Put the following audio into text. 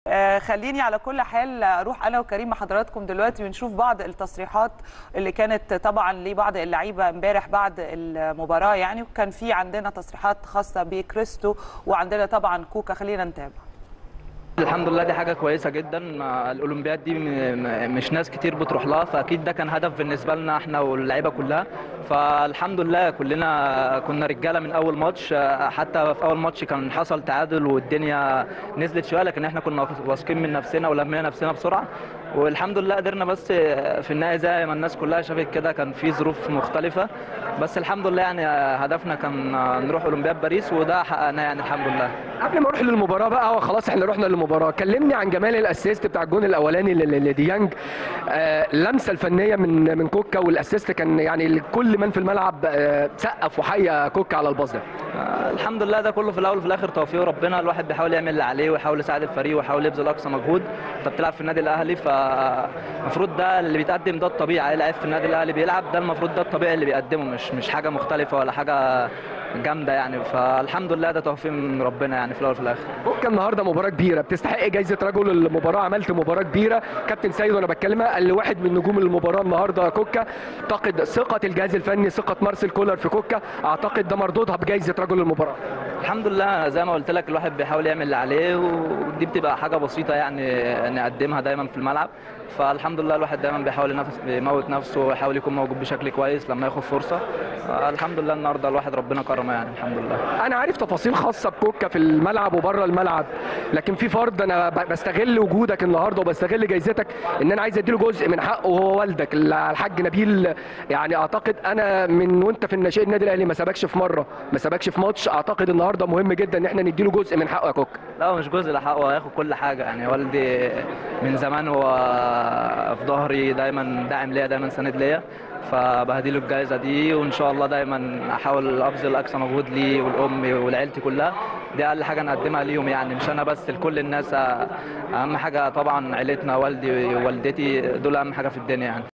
آه، خليني على كل حال اروح انا وكريم مع حضراتكم دلوقتي ونشوف بعض التصريحات اللي كانت طبعا لبعض اللعيبه امبارح بعد المباراه يعني وكان في عندنا تصريحات خاصه بكريستو وعندنا طبعا كوكا خلينا نتابع الحمد لله دي حاجة كويسة جدا مع الأولمبياد دي م- م- مش ناس كتير بتروح لها فأكيد ده كان هدف بالنسبة لنا احنا واللعيبة كلها فالحمد لله كلنا كنا رجالة من أول ماتش حتى في أول ماتش كان حصل تعادل والدنيا نزلت شوية لكن احنا كنا واثقين من نفسنا ولمينا نفسنا بسرعة والحمد لله قدرنا بس في النهاية زي ما الناس كلها شافت كده كان في ظروف مختلفة بس الحمد لله يعني هدفنا كان نروح أولمبياد باريس وده حققناه يعني الحمد لله قبل ما اروح للمباراه بقى هو خلاص احنا رحنا للمباراه كلمني عن جمال الاسيست بتاع الجون الاولاني ل- ل- لديانج آه اللمسه الفنيه من من كوكا والاسيست كان يعني كل من في الملعب آه سقف وحيا كوكا على الباص ده آه، الحمد لله ده كله في الاول وفي الاخر توفيق ربنا الواحد بيحاول يعمل اللي عليه ويحاول يساعد الفريق ويحاول يبذل اقصى مجهود انت بتلعب في النادي الاهلي فالمفروض ده اللي بيتقدم ده الطبيعي اي لعيب في النادي الاهلي بيلعب ده المفروض ده الطبيعي اللي بيقدمه مش مش حاجه مختلفه ولا حاجه جامده يعني فالحمد لله ده توفيق من ربنا يعني في الاول وفي الاخر كوكا النهارده مباراه كبيره بتستحق جايزه رجل المباراه عملت مباراه كبيره كابتن سيد وانا بتكلمها قال لي واحد من نجوم المباراه النهارده كوكا اعتقد ثقه الجهاز الفني ثقه مارسيل كولر في كوكا اعتقد ده مردودها بجائزه رجل المباراه الحمد لله زي ما قلت لك الواحد بيحاول يعمل اللي عليه ودي بتبقى حاجه بسيطه يعني نقدمها دايما في الملعب فالحمد لله الواحد دايما بيحاول ينافس يموت نفسه ويحاول يكون موجود بشكل كويس لما ياخد فرصه الحمد لله النهارده الواحد ربنا كرمه يعني الحمد لله انا عارف تفاصيل خاصه بكوكا في الملعب وبره الملعب لكن في فرض انا ب- بستغل وجودك النهارده وبستغل جايزتك ان انا عايز اديله جزء من حقه وهو والدك الحاج نبيل يعني اعتقد انا من وانت في الناشئين النادي الاهلي ما سابكش في مره ما سابكش في ماتش اعتقد النهارده مهم جدا ان احنا نديله جزء من حقه يا كوكا لا هو مش جزء لحقه هو هياخد كل حاجه يعني والدي من زمان هو في ظهري دايما داعم ليا دايما سند ليا فبهديله الجائزه دي وان شاء الله دايما احاول ابذل اقصى مجهود لي والامي ولعيلتي كلها دي اقل حاجه نقدمها ليهم يعني مش انا بس لكل الناس اهم حاجه طبعا عيلتنا والدي ووالدتي دول اهم حاجه في الدنيا يعني